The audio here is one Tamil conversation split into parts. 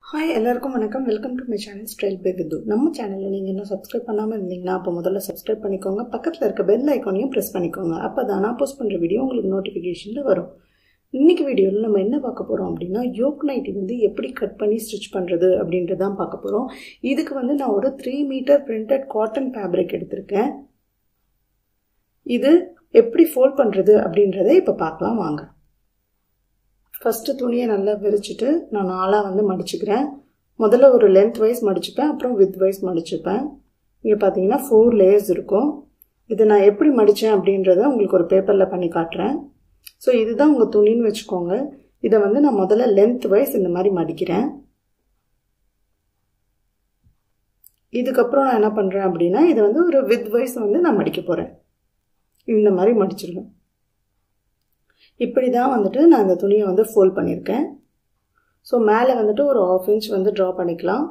ஹாய் எல்லாருக்கும் வணக்கம் welcome to my channel style by Vidhu நம்ம சேனலில் நீங்கள் இன்னும் சப்ஸ்கிரைப் பண்ணாமல் இருந்தீங்கன்னா அப்போ முதல்ல சப்ஸ்கிரைப் பண்ணிக்கோங்க பக்கத்தில் இருக்க பெல் ஐக்கானையும் ப்ரெஸ் பண்ணிக்கோங்க அப்போ தான் நான் போஸ்ட் பண்ணுற வீடியோ உங்களுக்கு நோட்டிஃபிகேஷனில் வரும் இன்றைக்கி வீடியோவில் நம்ம என்ன பார்க்க போகிறோம் அப்படின்னா யோக் நைட்டி வந்து எப்படி கட் பண்ணி ஸ்டிச் பண்ணுறது அப்படின்றது தான் பார்க்க போகிறோம் இதுக்கு வந்து நான் ஒரு three metre printed cotton fabric எடுத்திருக்கேன் இது எப்படி ஃபோல்ட் பண்ணுறது அப்படின்றத இப்போ பார்க்கலாம் வாங்க ஃபஸ்ட்டு துணியை நல்லா விரிச்சிட்டு நான் நாளாக வந்து மடிச்சுக்கிறேன் முதல்ல ஒரு லென்த் வைஸ் மடிச்சுப்பேன் அப்புறம் வித் வைஸ் மடிச்சுப்பேன் இங்கே பார்த்தீங்கன்னா ஃபோர் லேயர்ஸ் இருக்கும் இதை நான் எப்படி மடித்தேன் அப்படின்றத உங்களுக்கு ஒரு பேப்பரில் பண்ணி காட்டுறேன் ஸோ இதுதான் உங்கள் துணின்னு வச்சுக்கோங்க இதை வந்து நான் முதல்ல லென்த் வைஸ் இந்த மாதிரி மடிக்கிறேன் இதுக்கப்புறம் நான் என்ன பண்ணுறேன் அப்படின்னா இதை வந்து ஒரு வித் வைஸ் வந்து நான் மடிக்க போகிறேன் இந்த மாதிரி மடிச்சிருவேன் இப்படி தான் வந்துட்டு நான் இந்த துணியை வந்து ஃபோல்ட் பண்ணியிருக்கேன் ஸோ மேலே வந்துட்டு ஒரு ஆஃப் இன்ச் வந்து ட்ரா பண்ணிக்கலாம்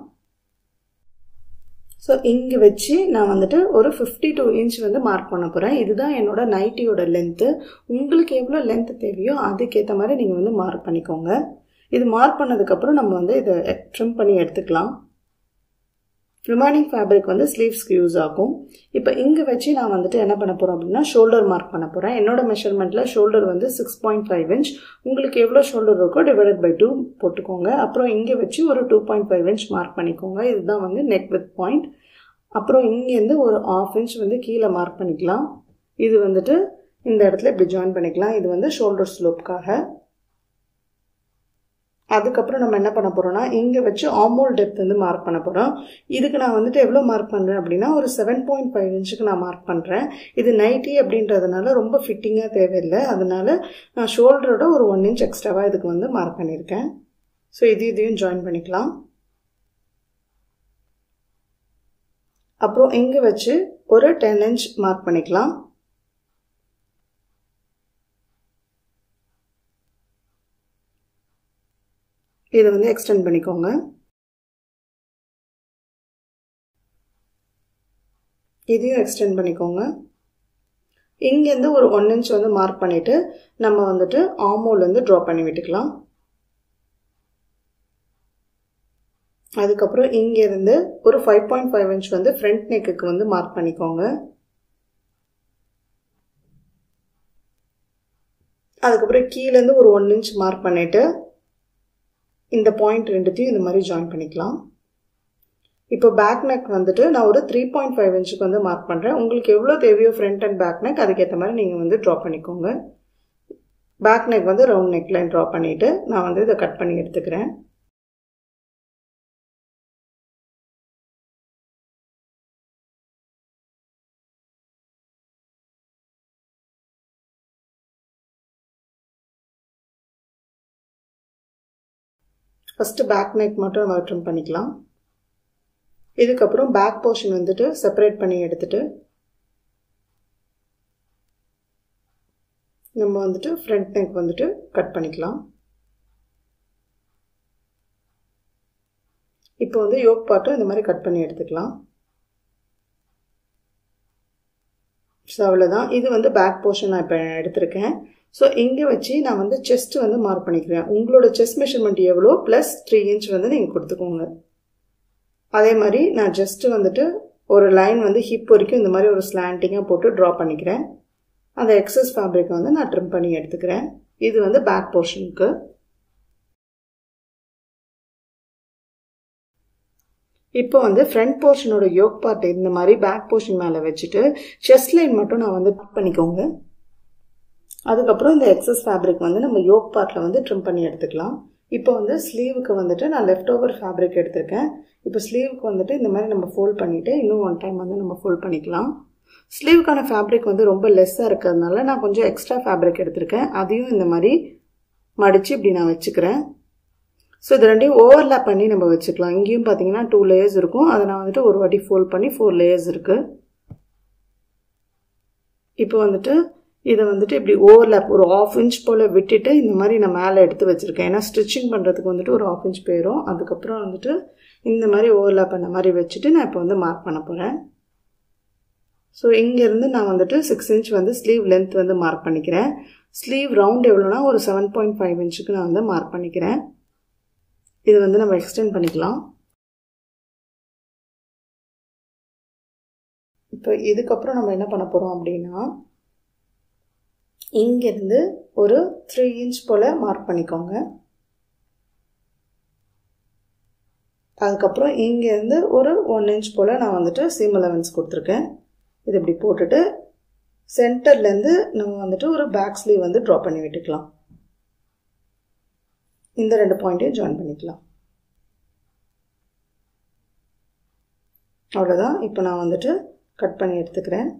ஸோ இங்கே வச்சு நான் வந்துட்டு ஒரு ஃபிஃப்டி டூ இன்ச் வந்து மார்க் பண்ண போகிறேன் இதுதான் என்னோட நைட்டியோட லென்த்து உங்களுக்கு எவ்வளோ லென்த்து தேவையோ அதுக்கேற்ற மாதிரி நீங்கள் வந்து மார்க் பண்ணிக்கோங்க இது மார்க் பண்ணதுக்கப்புறம் நம்ம வந்து இதை ட்ரிம் பண்ணி எடுத்துக்கலாம் ரிமைனிங் ஃபேப்ரிக் வந்து ஸ்லீவ்ஸ்க்கு யூஸ் ஆகும் இப்போ இங்கே வச்சு நான் வந்துட்டு என்ன பண்ண போகிறோம் அப்படின்னா ஷோல்டர் மார்க் பண்ண போகிறேன் என்னோட மெஷர்மெண்ட்டில் ஷோல்டர் வந்து சிக்ஸ் பாயிண்ட் ஃபைவ் இன்ச் உங்களுக்கு எவ்வளோ ஷோல்டர் இருக்கோ டிவைடட் பை டூ போட்டுக்கோங்க அப்புறம் இங்கே வச்சு ஒரு two point five inch mark பண்ணிக்கோங்க இதுதான் வந்து நெக் வித் பாயிண்ட் அப்புறம் இங்கேருந்து ஒரு ஆஃப் இன்ச் வந்து கீழே மார்க் பண்ணிக்கலாம் இது வந்துட்டு இந்த இடத்துல இப்படி ஜாயின் பண்ணிக்கலாம் இது வந்து ஷோல்டர் ஸ்லோப்காக அதுக்கப்புறம் நம்ம என்ன பண்ண போகிறோம்னா இங்கே வச்சு ஆமோல் டெப்த் வந்து மார்க் பண்ண போகிறோம் இதுக்கு நான் வந்துட்டு எவ்வளோ மார்க் பண்ணுறேன் அப்படின்னா ஒரு செவன் பாயிண்ட் ஃபைவ் இன்ச்சுக்கு நான் மார்க் பண்ணுறேன் இது நைட்டி அப்படின்றதுனால ரொம்ப ஃபிட்டிங்காக தேவையில்லை அதனால நான் ஷோல்டரோட ஒரு ஒன் இன்ச் எக்ஸ்ட்ராவாக இதுக்கு வந்து மார்க் பண்ணியிருக்கேன் ஸோ இது இதையும் ஜாயின் பண்ணிக்கலாம் அப்புறம் இங்கே வச்சு ஒரு டென் இன்ச் மார்க் பண்ணிக்கலாம் இதை வந்து எக்ஸ்டெண்ட் பண்ணிக்கோங்க இதையும் எக்ஸ்டெண்ட் பண்ணிக்கோங்க இங்கேருந்து ஒரு ஒன் இன்ச் வந்து மார்க் பண்ணிவிட்டு நம்ம வந்துட்டு ஆமோல் வந்து ட்ரா பண்ணி விட்டுக்கலாம் அதுக்கப்புறம் இங்கேருந்து ஒரு ஃபைவ் பாயிண்ட் ஃபைவ் இன்ச் வந்து ஃப்ரண்ட் நெக்குக்கு வந்து மார்க் பண்ணிக்கோங்க அதுக்கப்புறம் கீழேருந்து ஒரு ஒன் இன்ச் மார்க் பண்ணிவிட்டு இந்த பாயிண்ட் ரெண்டுத்தையும் இந்த மாதிரி ஜாயின் பண்ணிக்கலாம் இப்போ பேக் நெக் வந்துட்டு நான் ஒரு த்ரீ பாயிண்ட் ஃபைவ் இன்ச்சுக்கு வந்து மார்க் பண்ணுறேன் உங்களுக்கு எவ்வளோ தேவையோ ஃப்ரண்ட் அண்ட் பேக் நெக் அதுக்கேற்ற மாதிரி நீங்கள் வந்து ட்ரா பண்ணிக்கோங்க பேக் நெக் வந்து ரவுண்ட் நெக் லைன் ட்ரா பண்ணிவிட்டு நான் வந்து இதை கட் பண்ணி எடுத்துக்கிறேன் ஃபஸ்ட்டு பேக் நெக் மட்டும் நம்ம ட்ரிம் பண்ணிக்கலாம் இதுக்கப்புறம் பேக் போர்ஷன் வந்துட்டு செப்பரேட் பண்ணி எடுத்துட்டு நம்ம வந்துட்டு ஃப்ரண்ட் நெக் வந்துட்டு கட் பண்ணிக்கலாம் இப்போ வந்து யோக் பாட்டும் இந்த மாதிரி கட் பண்ணி எடுத்துக்கலாம் ஸோ அவ்வளோதான் இது வந்து பேக் போர்ஷன் நான் இப்போ எடுத்திருக்கேன் ஸோ இங்கே வச்சு நான் வந்து செஸ்ட் வந்து மார்க் பண்ணிக்கிறேன் உங்களோட செஸ்ட் மெஷர்மெண்ட் எவ்வளோ ப்ளஸ் த்ரீ இன்ச் வந்து நீங்கள் கொடுத்துக்கோங்க அதே மாதிரி நான் ஜஸ்ட்டு வந்துட்டு ஒரு லைன் வந்து ஹிப் வரைக்கும் இந்த மாதிரி ஒரு ஸ்லாண்டிங்காக போட்டு ட்ரா பண்ணிக்கிறேன் அந்த எக்ஸஸ் ஃபேப்ரிக் வந்து நான் ட்ரிம் பண்ணி எடுத்துக்கிறேன் இது வந்து பேக் போர்ஷனுக்கு இப்போ வந்து ஃப்ரண்ட் போர்ஷனோட யோக் பார்ட் இந்த மாதிரி பேக் போர்ஷன் மேலே வச்சுட்டு செஸ்ட் லைன் மட்டும் நான் வந்து கட் பண்ணிக்கோங்க அதுக்கப்புறம் இந்த எக்ஸஸ் ஃபேப்ரிக் வந்து நம்ம யோக் பார்ட்டில் வந்து ட்ரிம் பண்ணி எடுத்துக்கலாம் இப்போ வந்து ஸ்லீவுக்கு வந்துட்டு நான் லெஃப்ட் ஓவர் ஃபேப்ரிக் எடுத்திருக்கேன் இப்போ ஸ்லீவுக்கு வந்துட்டு இந்த மாதிரி நம்ம ஃபோல்ட் பண்ணிவிட்டு இன்னும் ஒன் டைம் வந்து நம்ம ஃபோல்ட் பண்ணிக்கலாம் ஸ்லீவுக்கான ஃபேப்ரிக் வந்து ரொம்ப லெஸ்ஸாக இருக்கிறதுனால நான் கொஞ்சம் எக்ஸ்ட்ரா ஃபேப்ரிக் எடுத்திருக்கேன் அதையும் இந்த மாதிரி மடித்து இப்படி நான் வச்சுக்கிறேன் ஸோ இது ரெண்டையும் ஓவர்லேப் பண்ணி நம்ம வச்சுக்கலாம் இங்கேயும் பார்த்தீங்கன்னா டூ லேயர்ஸ் இருக்கும் அதை நான் வந்துட்டு ஒரு வாட்டி ஃபோல்ட் பண்ணி ஃபோர் லேயர்ஸ் இருக்குது இப்போ வந்துட்டு இதை வந்துட்டு இப்படி ஓவர்லேப் ஒரு ஆஃப் இன்ச் போல் விட்டுட்டு இந்த மாதிரி நான் மேலே எடுத்து வச்சுருக்கேன் ஏன்னா ஸ்டிச்சிங் பண்ணுறதுக்கு வந்துட்டு ஒரு ஆஃப் இன்ச் போயிடும் அதுக்கப்புறம் வந்துட்டு இந்த மாதிரி ஓவர்லேப் பண்ண மாதிரி வச்சுட்டு நான் இப்போ வந்து மார்க் பண்ண போகிறேன் ஸோ இங்கேருந்து நான் வந்துட்டு சிக்ஸ் இன்ச் வந்து ஸ்லீவ் லென்த் வந்து மார்க் பண்ணிக்கிறேன் ஸ்லீவ் ரவுண்ட் எவ்வளோனா ஒரு செவன் பாயிண்ட் ஃபைவ் இன்ச்சுக்கு நான் வந்து மார்க் பண்ணிக்கிறேன் இது வந்து நம்ம எக்ஸ்டெண்ட் பண்ணிக்கலாம் இப்போ இதுக்கப்புறம் நம்ம என்ன பண்ண போகிறோம் அப்படின்னா இங்கேருந்து ஒரு த்ரீ இன்ச் போல் மார்க் பண்ணிக்கோங்க அதுக்கப்புறம் இங்கேருந்து ஒரு ஒன் இன்ச் போல் நான் வந்துட்டு சீம் அலவன்ஸ் கொடுத்துருக்கேன் இது இப்படி போட்டுட்டு சென்டர்லேருந்து நம்ம வந்துட்டு ஒரு பேக் ஸ்லீவ் வந்து ட்ரா பண்ணி விட்டுக்கலாம் இந்த ரெண்டு பாயிண்ட்டையும் ஜாயின் பண்ணிக்கலாம் அவ்வளோதான் இப்போ நான் வந்துட்டு கட் பண்ணி எடுத்துக்கிறேன்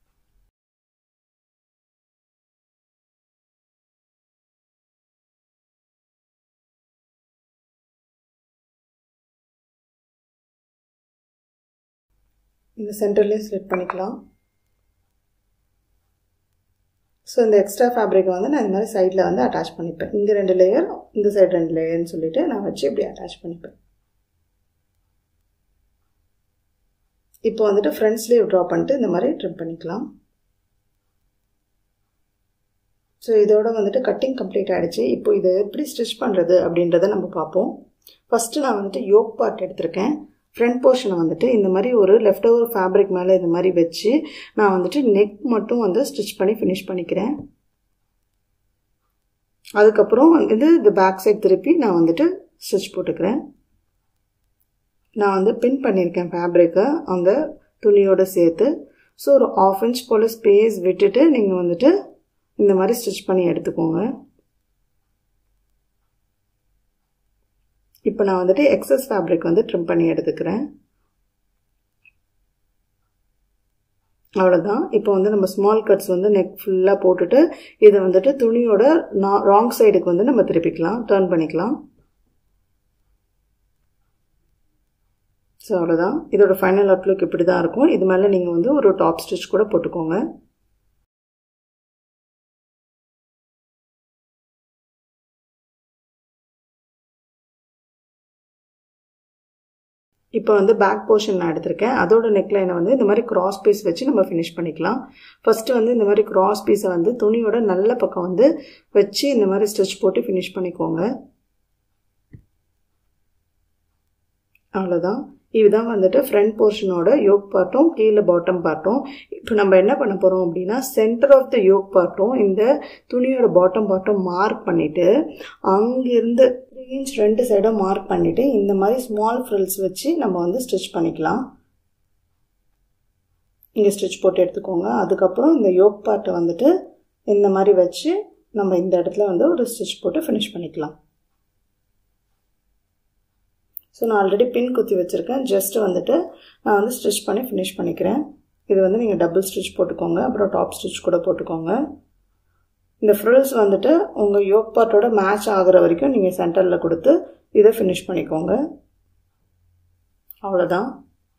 இந்த சென்டர்லேயும் ஸ்லிட் பண்ணிக்கலாம் ஸோ இந்த எக்ஸ்ட்ரா ஃபேப்ரிக்கை வந்து நான் இந்த மாதிரி சைடில் வந்து அட்டாச் பண்ணிப்பேன் இங்கே ரெண்டு லேயர் இந்த சைடு ரெண்டு லேயர்னு சொல்லிட்டு நான் வச்சு இப்படி அட்டாச் பண்ணிப்பேன் இப்போ வந்துட்டு ஃப்ரண்ட் ஸ்லீவ் ட்ரா பண்ணிட்டு இந்த மாதிரி ட்ரிம் பண்ணிக்கலாம் ஸோ இதோட வந்துட்டு கட்டிங் கம்ப்ளீட் ஆகிடுச்சு இப்போ இதை எப்படி ஸ்டிச் பண்ணுறது அப்படின்றத நம்ம பார்ப்போம் ஃபஸ்ட்டு நான் வந்துட்டு யோக் பார்ட் எடுத்திருக்கேன் ஃப்ரண்ட் போர்ஷனை வந்துட்டு இந்த மாதிரி ஒரு லெஃப்ட் ஓவர் ஃபேப்ரிக் மேலே இந்த மாதிரி வச்சு நான் வந்துட்டு நெக் மட்டும் வந்து ஸ்டிச் பண்ணி ஃபினிஷ் பண்ணிக்கிறேன் அதுக்கப்புறம் வந்து இந்த பேக் சைட் திருப்பி நான் வந்துட்டு ஸ்டிச் போட்டுக்கிறேன் நான் வந்து பின் பண்ணியிருக்கேன் ஃபேப்ரிக்கை அந்த துணியோடு சேர்த்து ஸோ ஒரு ஆஃப் இன்ச் போல் ஸ்பேஸ் விட்டுட்டு நீங்கள் வந்துட்டு இந்த மாதிரி ஸ்டிச் பண்ணி எடுத்துக்கோங்க இப்போ நான் வந்துட்டு எக்ஸஸ் ஃபேப்ரிக் வந்து ட்ரிம் பண்ணி எடுத்துக்கிறேன் அவ்வளோதான் இப்போ வந்து நம்ம ஸ்மால் கட்ஸ் வந்து நெக் ஃபுல்லாக போட்டுட்டு இதை வந்துட்டு துணியோட ராங் சைடுக்கு வந்து நம்ம திருப்பிக்கலாம் டேர்ன் பண்ணிக்கலாம் ஸோ அவ்வளோதான் இதோட ஃபைனல் அவுட்லுக் இப்படி தான் இருக்கும் இது மேலே நீங்கள் வந்து ஒரு டாப் ஸ்டிச் கூட போட்டுக்கோங்க இப்போ வந்து பேக் போர்ஷன் நான் எடுத்திருக்கேன் அதோட நெக்லைனை வந்து இந்த மாதிரி கிராஸ் பீஸ் வச்சு நம்ம ஃபினிஷ் பண்ணிக்கலாம் ஃபஸ்ட்டு வந்து இந்த மாதிரி கிராஸ் பீஸை வந்து துணியோட நல்ல பக்கம் வந்து வச்சு இந்த மாதிரி ஸ்டிச் போட்டு ஃபினிஷ் பண்ணிக்கோங்க அவ்வளோதான் இதுதான் வந்துட்டு ஃப்ரண்ட் போர்ஷனோட யோக் பார்ட்டும் கீழே பாட்டம் பார்ட்டும் இப்போ நம்ம என்ன பண்ண போகிறோம் அப்படின்னா சென்டர் ஆஃப் த யோக் பார்ட்டும் இந்த துணியோட பாட்டம் பார்ட்டும் மார்க் பண்ணிவிட்டு அங்கேருந்து த்ரீ இன்ச் ரெண்டு சைடும் மார்க் பண்ணிவிட்டு இந்த மாதிரி ஸ்மால் ஃப்ரில்ஸ் வச்சு நம்ம வந்து ஸ்டிச் பண்ணிக்கலாம் இங்கே ஸ்டிச் போட்டு எடுத்துக்கோங்க அதுக்கப்புறம் இந்த யோக் பார்ட்டை வந்துட்டு இந்த மாதிரி வச்சு நம்ம இந்த இடத்துல வந்து ஒரு ஸ்டிச் போட்டு ஃபினிஷ் பண்ணிக்கலாம் ஸோ நான் ஆல்ரெடி பின் குத்தி வச்சுருக்கேன் ஜஸ்ட் வந்துட்டு நான் வந்து ஸ்டிச் பண்ணி ஃபினிஷ் பண்ணிக்கிறேன் இது வந்து நீங்கள் டபுள் ஸ்டிச் போட்டுக்கோங்க அப்புறம் டாப் ஸ்டிச் கூட போட்டுக்கோங்க இந்த ஃப்ரில்ஸ் வந்துட்டு உங்கள் யோக் பார்ட்டோட மேட்ச் ஆகிற வரைக்கும் நீங்கள் சென்டரில் கொடுத்து இதை ஃபினிஷ் பண்ணிக்கோங்க அவ்வளோதான்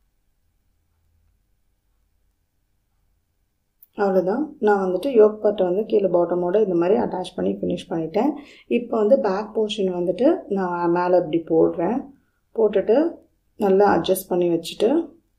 அவ்வளோதான் நான் வந்துட்டு யோக் பார்ட்டை வந்து கீழே பாட்டமோடு இந்த மாதிரி அட்டாச் பண்ணி ஃபினிஷ் பண்ணிட்டேன் இப்போ வந்து பேக் போர்ஷன் வந்துட்டு நான் மேலே இப்படி போடுறேன் போட்டுட்டு நல்லா அட்ஜஸ்ட் பண்ணி வச்சுட்டு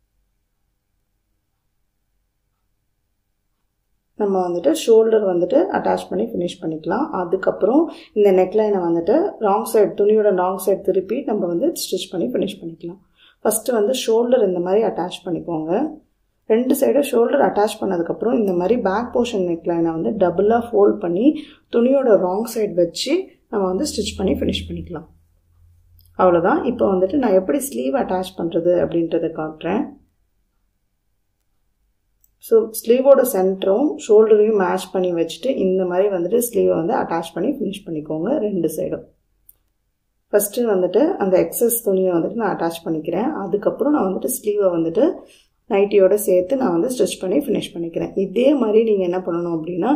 நம்ம வந்துட்டு ஷோல்டர் வந்துட்டு அட்டாச் பண்ணி ஃபினிஷ் பண்ணிக்கலாம் அதுக்கப்புறம் இந்த நெக்லைனை வந்துட்டு ராங் சைடு துணியோட ராங் சைடு திருப்பி நம்ம வந்து ஸ்டிச் பண்ணி ஃபினிஷ் பண்ணிக்கலாம் ஃபஸ்ட்டு வந்து ஷோல்டர் இந்த மாதிரி அட்டாச் பண்ணிக்கோங்க ரெண்டு சைடும் ஷோல்டர் அட்டாச் பண்ணதுக்கப்புறம் இந்த மாதிரி பேக் போர்ஷன் நெக்லைனை வந்து டபுளாக ஃபோல்ட் பண்ணி துணியோட ராங் சைடு வச்சு நம்ம வந்து ஸ்டிச் பண்ணி ஃபினிஷ் பண்ணிக்கலாம் அவ்வளோதான் இப்போ வந்துட்டு நான் எப்படி ஸ்லீவ் அட்டாச் பண்ணுறது அப்படின்றத காட்டுறேன் ஸோ ஸ்லீவோட சென்டரும் ஷோல்டரையும் மேட்ச் பண்ணி வச்சுட்டு இந்த மாதிரி வந்துட்டு ஸ்லீவை வந்து அட்டாச் பண்ணி ஃபினிஷ் பண்ணிக்கோங்க ரெண்டு சைடும் ஃபஸ்ட்டு வந்துட்டு அந்த எக்ஸஸ் துணியை வந்துட்டு நான் அட்டாச் பண்ணிக்கிறேன் அதுக்கப்புறம் நான் வந்துட்டு ஸ்லீவை வந்துட்டு நைட்டியோட சேர்த்து நான் வந்து ஸ்டிச் பண்ணி ஃபினிஷ் பண்ணிக்கிறேன் இதே மாதிரி நீங்கள் என்ன பண்ணணும் அப்படின்னா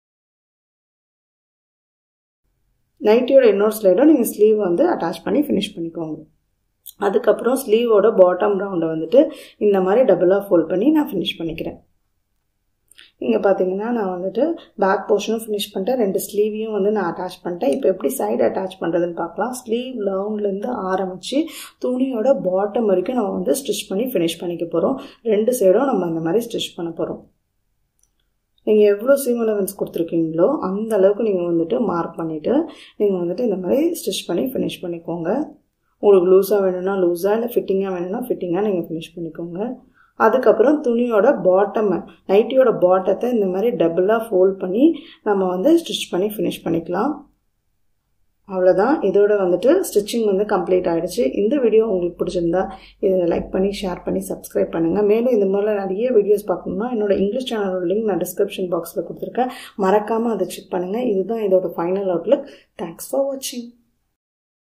நைட்டியோட இன்னொரு ஸ்லைடும் நீங்கள் ஸ்லீவ் வந்து அட்டாச் பண்ணி ஃபினிஷ் பண்ணிக்கோங்க அதுக்கப்புறம் ஸ்லீவோட பாட்டம் ரவுண்டை வந்துட்டு இந்த மாதிரி டபுளாக ஃபோல்ட் பண்ணி நான் ஃபினிஷ் பண்ணிக்கிறேன் இங்கே பார்த்தீங்கன்னா நான் வந்துட்டு பேக் போர்ஷனும் ஃபினிஷ் பண்ணிட்டேன் ரெண்டு ஸ்லீவையும் வந்து நான் அட்டாச் பண்ணிட்டேன் இப்போ எப்படி சைடு அட்டாச் பண்ணுறதுன்னு பார்க்கலாம் ஸ்லீவ் லவுண்ட்லேருந்து ஆரம்பித்து துணியோட பாட்டம் வரைக்கும் நம்ம வந்து ஸ்டிச் பண்ணி ஃபினிஷ் பண்ணிக்க போகிறோம் ரெண்டு சைடும் நம்ம அந்த மாதிரி ஸ்டிச் பண்ண போகிறோம் நீங்கள் எவ்வளோ சீம் அலவன்ஸ் கொடுத்துருக்கீங்களோ அந்த அளவுக்கு நீங்கள் வந்துட்டு மார்க் பண்ணிவிட்டு நீங்கள் வந்துட்டு இந்த மாதிரி ஸ்டிச் பண்ணி ஃபினிஷ் பண்ணிக்கோங்க உங்களுக்கு லூஸாக வேணும்னா லூஸாக இல்லை ஃபிட்டிங்காக வேணும்னா ஃபிட்டிங்காக நீங்கள் ஃபினிஷ் பண்ணிக்கோங்க அதுக்கப்புறம் துணியோட பாட்டமை நைட்டியோட பாட்டத்தை இந்த மாதிரி டபுளாக ஃபோல்ட் பண்ணி நம்ம வந்து ஸ்டிச் பண்ணி ஃபினிஷ் பண்ணிக்கலாம் அவ்வளோதான் இதோட வந்துட்டு ஸ்டிச்சிங் வந்து கம்ப்ளீட் ஆகிடுச்சு இந்த வீடியோ உங்களுக்கு பிடிச்சிருந்தா இதை லைக் பண்ணி ஷேர் பண்ணி சப்ஸ்கிரைப் பண்ணுங்கள் மேலும் இந்த மாதிரிலாம் நிறைய வீடியோஸ் பார்க்கணுன்னா என்னோட இங்கிலீஷ் சேனலோட லிங்க் நான் டிஸ்கிரிப்ஷன் பாக்ஸில் கொடுத்துருக்கேன் மறக்காமல் அதை செக் பண்ணுங்கள் இதுதான் இதோட ஃபைனல் அவுட்லுக் தேங்க்ஸ் ஃபார் வாட்சிங்